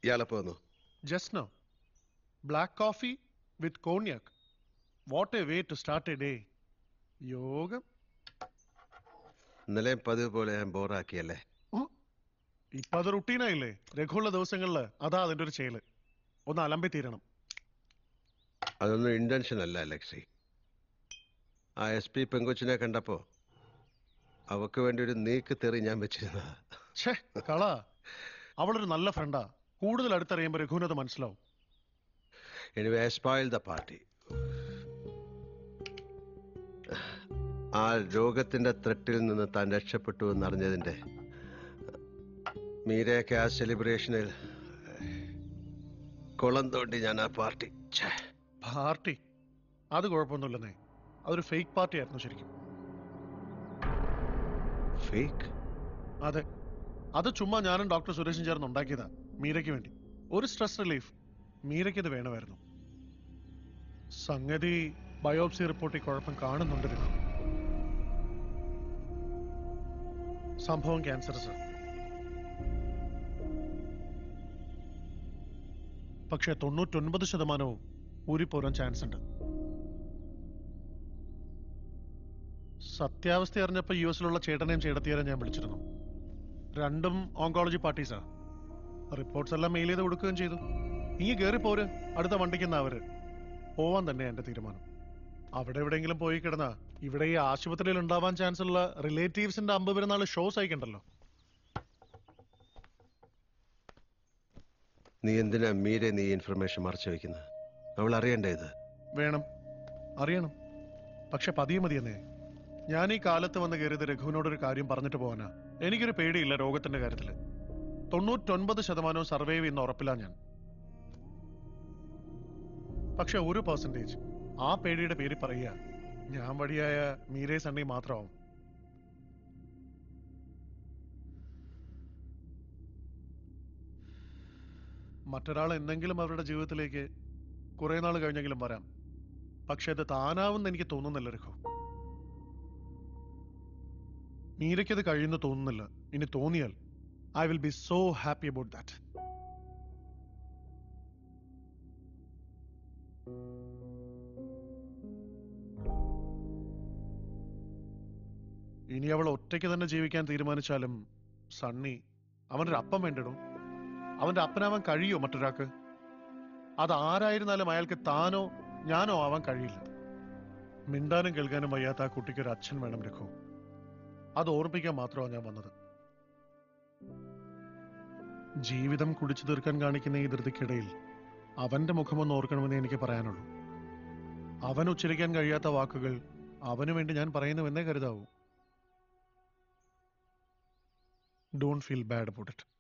ഇയാളെപ്പോ വന്നു Just now. Black coffee with cognac. What a way to start a day. യോഗം ഇന്നലെയും പതിവ് പോലെ ഞാൻ ബോറാക്കിയല്ലേ ഉം. ഇപ്പൊ അത് റുട്ടീനായില്ലേ രഘുള്ള ദിവസങ്ങളില് അതാ അതിന്റെ ഒരു ചെയ്യല് ഒന്ന് അലമ്പി തീരണം അതൊന്നും ഇന്റൻഷൻ അല്ല ലക്സി ആ എസ് പി പെങ്കൊച്ചിനെ കണ്ടപ്പോ അവക്ക് വേണ്ടി ഒരു നീക്ക് തെറി ഞാൻ വെച്ചിരുന്നതാ ഛേ കള അവളൊരു നല്ല ഫ്രണ്ടാ കൂടുതൽ അടുത്തറിയുമ്പോ രഘുവിനത് മനസ്സിലാവും എനിവേ സ്പോയിൽ ദ പാർട്ടി ആ രോഗത്തിന്റെ ത്രെട്ടിൽ നിന്ന് താൻ രക്ഷപ്പെട്ടു എന്നറിഞ്ഞതിന്റെ മീരയൊക്കെ ആ സെലിബ്രേഷനിൽ കുളം തോണ്ടി ഞാൻ ആ പാർട്ടി ഛേ, പാർട്ടി അത് കുഴപ്പമൊന്നുമില്ലെന്നേ അതൊരു ഫേക്ക് പാർട്ടി ആയിരുന്നു ശരിക്കും ഫേക്ക് അതെ അത് ചുമ്മാ ഞാനും ഡോക്ടർ സുരേഷും ചേർന്ന് ഉണ്ടാക്കിയതാ മീരയ്ക്ക് വേണ്ടി ഒരു സ്ട്രെസ് റിലീഫ് മീരയ്ക്ക് ഇത് വേണമായിരുന്നു സംഗതി ബയോപ്സി റിപ്പോർട്ടിൽ കുഴപ്പം കാണുന്നുണ്ട് രഘു സംഭവം ക്യാൻസർ സർ പക്ഷേ തൊണ്ണൂറ്റൊൻപത് ശതമാനവും ഊരിപ്പോരാൻ ചാൻസ് ഉണ്ട് സത്യാവസ്ഥ അറിഞ്ഞപ്പോ യു എസിലുള്ള ചേട്ടനെയും ചേട്ടത്തിയാരെയും ഞാൻ വിളിച്ചിരുന്നു രണ്ടും ഓങ്കോളജി പാർട്ടീസാ റിപ്പോർട്ട്സ് എല്ലാം മെയിൽ ചെയ്ത് കൊടുക്കുകയും ചെയ്തു ഇങ്ങ് കയറി പോര് അടുത്ത വണ്ടിക്കുന്ന അവര് പോവാൻ തന്നെ എന്റെ തീരുമാനം അവിടെ എവിടെയെങ്കിലും പോയി കിടന്നാ ഇവിടെ ഈ ആശുപത്രിയിൽ ഉണ്ടാവാൻ ചാൻസ് ഉള്ള റിലേറ്റീവ്സിന്റെ അമ്പ് പെരുന്നാൾ ഷോസ് അയക്കണ്ടല്ലോ നീ എന്തിനാ മീരെ നീ ഇൻഫർമേഷൻ മറച്ചു വെക്കുന്നത് അവൾ അറിയണ്ടേ ഇത് വേണം അറിയണം പക്ഷെ പതിയെ മതിയെന്നേ ഞാൻ ഈ കാലത്ത് വന്ന് കയറിയത് രഘുവിനോടൊരു കാര്യം പറഞ്ഞിട്ട് പോകാനാ എനിക്കൊരു പേടിയില്ല രോഗത്തിന്റെ കാര്യത്തില് തൊണ്ണൂറ്റൊൻപത് ശതമാനവും സർവൈവ് ചെയ്യുന്ന ഉറപ്പില്ല ഞാൻ പക്ഷെ ഒരു പെർസെന്റേജ് ആ പേടിയുടെ പേര് പറയുക ഞാൻ വഴിയായ മീരേ സണ്ണി മാത്രമാവും മറ്റൊരാൾ എന്തെങ്കിലും അവരുടെ ജീവിതത്തിലേക്ക് കുറെ നാൾ കഴിഞ്ഞെങ്കിലും വരാം പക്ഷെ അത് താനാവുന്ന എനിക്ക് തോന്നുന്നില്ല രഘു മീരയ്ക്കത് കഴിയുന്നു തോന്നുന്നില്ല ഇനി തോന്നിയാൽ I will be so happy about that ഇനി അവൾ ഒറ്റയ്ക്ക് തന്നെ ജീവിക്കാൻ തീരുമാനിച്ചാലും സണ്ണി അവനൊരു അപ്പം വേണ്ടിടും അവന്റെ അപ്പനാവാൻ കഴിയോ മറ്റൊരാൾക്ക് അത് ആരായിരുന്നാലും അയാൾക്ക് താനോ ഞാനോ ആവാൻ കഴിയില്ല മിണ്ടാനും കേൾക്കാനും വയ്യാത്ത ആ കുട്ടിക്ക് ഒരു അച്ഛൻ വേണം രഘു അത് ഓർമ്മിക്കാൻ മാത്രമാണ് ഞാൻ വന്നത് ജീവിതം കുടിച്ചു തീർക്കാൻ കാണിക്കുന്ന ഈ ധൃതിക്കിടയിൽ അവന്റെ മുഖമൊന്ന് ഓർക്കണമെന്ന് എനിക്ക് പറയാനുള്ളൂ അവൻ ഉച്ചരിക്കാൻ കഴിയാത്ത വാക്കുകൾ അവനു വേണ്ടി ഞാൻ പറയുന്നുവെന്നേ കരുതാവൂ don't feel bad about it